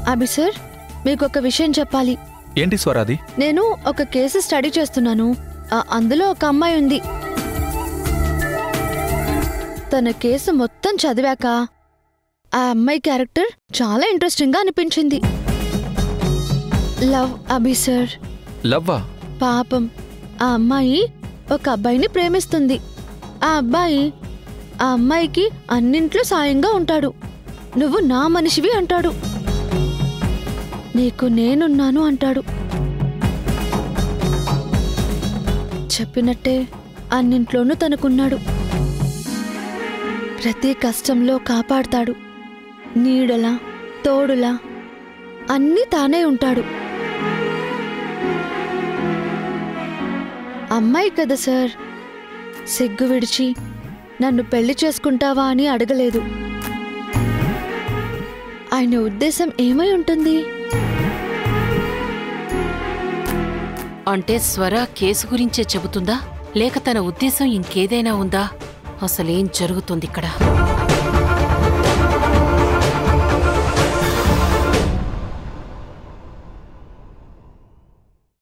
అభి sir మీకు ఒక విషయం చెప్పాలి ఏంటి స్వరాది నేను ఒక కేసు స్టడీ చేస్తున్నాను ఆ, అందులో ఒక అమ్మాయి ఉంది తన కేసు మొత్తం చదివాక ఆ అమ్మాయి క్యారెక్టర్ చాలా ఇంట్రెస్టింగ్గా అనిపించింది లవ్ అభి సార్ లవ్వా పాపం ఆ అమ్మాయి ఒక అబ్బాయిని ప్రేమిస్తుంది ఆ అబ్బాయి ఆ అమ్మాయికి అన్నింట్లో సాయంగా ఉంటాడు నువ్వు నా మనిషివి అంటాడు నీకు నేనున్నాను అంటాడు చెప్పినట్టే అన్నింట్లోనూ తనకున్నాడు ప్రతి కష్టంలో కాపాడతాడు నీడలా తోడులా అన్నీ తానే ఉంటాడు అమ్మాయి కదా సార్ సిగ్గు విడిచి నన్ను పెళ్లి చేసుకుంటావా అని అడగలేదు ఆయన ఉద్దేశం ఏమై ఉంటుంది అంటే స్వర కేసు గురించే చెబుతుందా లేక తన ఉద్దేశం ఇంకేదైనా ఉందా అసలేం జరుగుతుంది ఇక్కడ